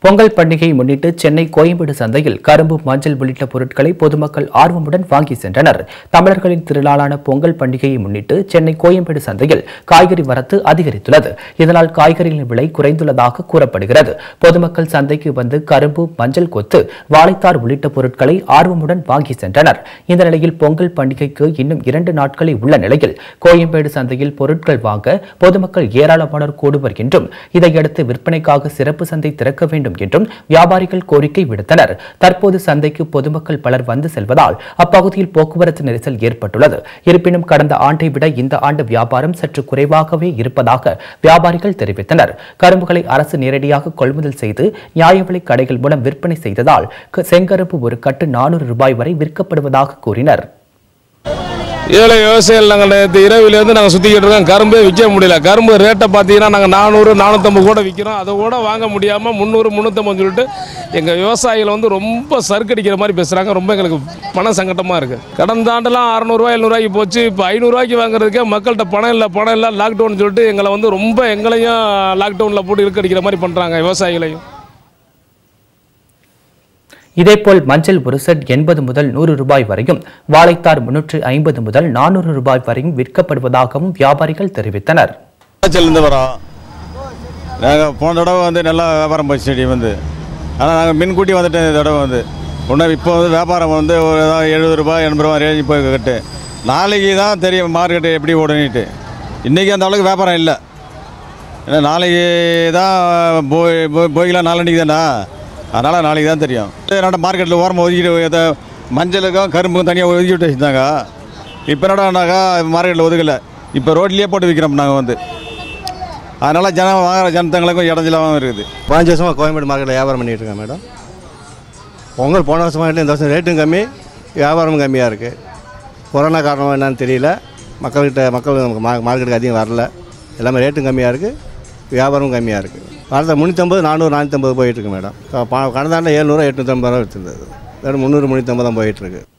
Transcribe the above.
பொங்கல் பண்டிகையை முன்னிட்டு சென்னை கோயம்பேடு சந்தையில் கரும்பு மஞ்சள் உள்ளிட்ட பொருட்களை பொதுமக்கள் ஆர்வமுடன் வாங்கி சென்றனர் தமிழர்களின் திருநாளான பொங்கல் பண்டிகையை முன்னிட்டு சென்னை கோயம்பேடு சந்தையில் காய்கறி வரத்து அதிகரித்துள்ளது இதனால் காய்கறிகளின் விலை குறைந்துள்ளதாக கூறப்படுகிறது பொதுமக்கள் சந்தைக்கு வந்து கரும்பு மஞ்சள் கொத்து வாழைத்தார் உள்ளிட்ட பொருட்களை ஆர்வமுடன் வாங்கி சென்றனர் இந்த நிலையில் பொங்கல் பண்டிகைக்கு இன்னும் இரண்டு நாட்களே உள்ள நிலையில் கோயம்பேடு சந்தையில் பொருட்கள் வாங்க பொதுமக்கள் ஏராளமானோர் கூடுவர் என்றும் இதையடுத்து விற்பனைக்காக சிறப்பு சந்தை திறக்க வேண்டும் என்றும் வியாபாரிகள் கோரிக்கை விடுத்தனர் தற்போது சந்தைக்கு பொதுமக்கள் பலர் வந்து செல்வதால் அப்பகுதியில் போக்குவரத்து நெரிசல் ஏற்பட்டுள்ளது இருப்பினும் கடந்த ஆண்டை விட இந்த ஆண்டு வியாபாரம் சற்று குறைவாகவே இருப்பதாக வியாபாரிகள் தெரிவித்தனர் கரும்புகளை அரசு நேரடியாக கொள்முதல் செய்து நியாய விலைக் கடைகள் மூலம் விற்பனை செய்ததால் க- செங்கரும்பு ஒரு கட்டு நானூறு ரூபாய் வரை விற்கப்படுவதாக கூறினர் ஏழை விவசாயிகள் நாங்கள் நேற்று இரவிலேருந்து நாங்கள் சுற்றிக்கிட்டு இருக்கோம் கரும்பே விற்க முடியல கரும்பு ரேட்டை பார்த்தீங்கன்னா நாங்கள் நானூறு நானூற்றம்பது கூட விற்கிறோம் அதை கூட வாங்க முடியாமல் முந்நூறு முந்நூற்றம்பது சொல்லிட்டு எங்கள் விவசாயிகள் வந்து ரொம்ப சறுக்கடிக்கிற மாதிரி பேசுகிறாங்க ரொம்ப எங்களுக்கு பண சங்கட்டமாக இருக்குது கடந்த ஆண்டெல்லாம் அறநூறுவா எழுநூறுவாய்க்கு போச்சு இப்போ ஐநூறுரூவாய்க்கு வாங்குறதுக்கே மக்கள்கிட்ட பணம் இல்லை பணம் இல்லை லாக்டவுன் சொல்லிட்டு எங்களை வந்து ரொம்ப எங்களையும் லாக்டவுனில் போட்டு இழுக்கடிக்கிற மாதிரி பண்ணுறாங்க விவசாயிகளையும் இதேபோல் மஞ்சள் ஒரு செட் எண்பது முதல் நூறு ரூபாய் வரையும் வாழைத்தார் முன்னூற்று ஐம்பது முதல் நானூறு ரூபாய் வரையும் விற்கப்படுவதாகவும் வியாபாரிகள் தெரிவித்தனர் இருந்து வரோம் நாங்கள் போன தடவை வந்து நல்லா வியாபாரம் போச்சு செடி வந்து ஆனால் நாங்கள் முன்கூட்டி வந்துட்டோம் இந்த தடவை வந்து ஒன்றும் இப்போ வந்து வியாபாரம் வந்து ஒரு ஏதாவது எழுபது ரூபாய் எண்பது ரூபாய் ரேஞ்சு போய் கட்டு நாளைக்கு தான் தெரியும் மார்க்கெட்டு எப்படி ஓடணிட்டு இன்றைக்கி அந்த அளவுக்கு வியாபாரம் இல்லை ஏன்னா நாளைக்கு தான் போய் போய் போய்க்கலாம் நாளன்னைக்கு தானே அதனால் நாளைக்கு தான் தெரியும் என்னடா மார்க்கெட்டில் ஓரமாக ஒதுக்கிட்டு இதை மஞ்சளுக்கும் கரும்புக்கும் தனியாக ஒதுக்கிட்டு வச்சுருந்தாங்க இப்போ என்னடானாக்கா மார்க்கெட்டில் ஒதுக்கலை இப்போ ரோட்லேயே போட்டு விற்கிறோம் நாங்கள் வந்து அதனால் ஜனம் வாங்குற ஜனத்தங்களுக்கும் இடைஞ்சலாகவும் இருக்குது பாஞ்சு வருஷமாக கோயம்பேடு மார்க்கெட்டில் வியாபாரம் பண்ணிட்டு இருக்கேன் மேடம் பொங்கல் போன வருஷமாக இல்லை இந்த வருஷம் ரேட்டும் கம்மி வியாபாரமும் கம்மியாக இருக்குது கொரோனா காரணமாக என்னன்னு தெரியல மக்கள்கிட்ட மக்கள் நமக்கு மா மார்க்கெட்டுக்கு அதிகம் வரல எல்லாமே ரேட்டும் கம்மியாக இருக்குது வியாபாரமும் கம்மியாக இருக்குது அடுத்த முந்நூற்றம்பது நானூறு நானூற்றம்பது போயிட்டுருக்கு மேடம் க- பா- கடந்த ஆண்டு ஏழ்நூறு எட்நூற்றம்பது ரூபா விற்றுருந்தது வெறும் முந்நூறு முந்நூற்றம்பது தான் போயிட்டுருக்கு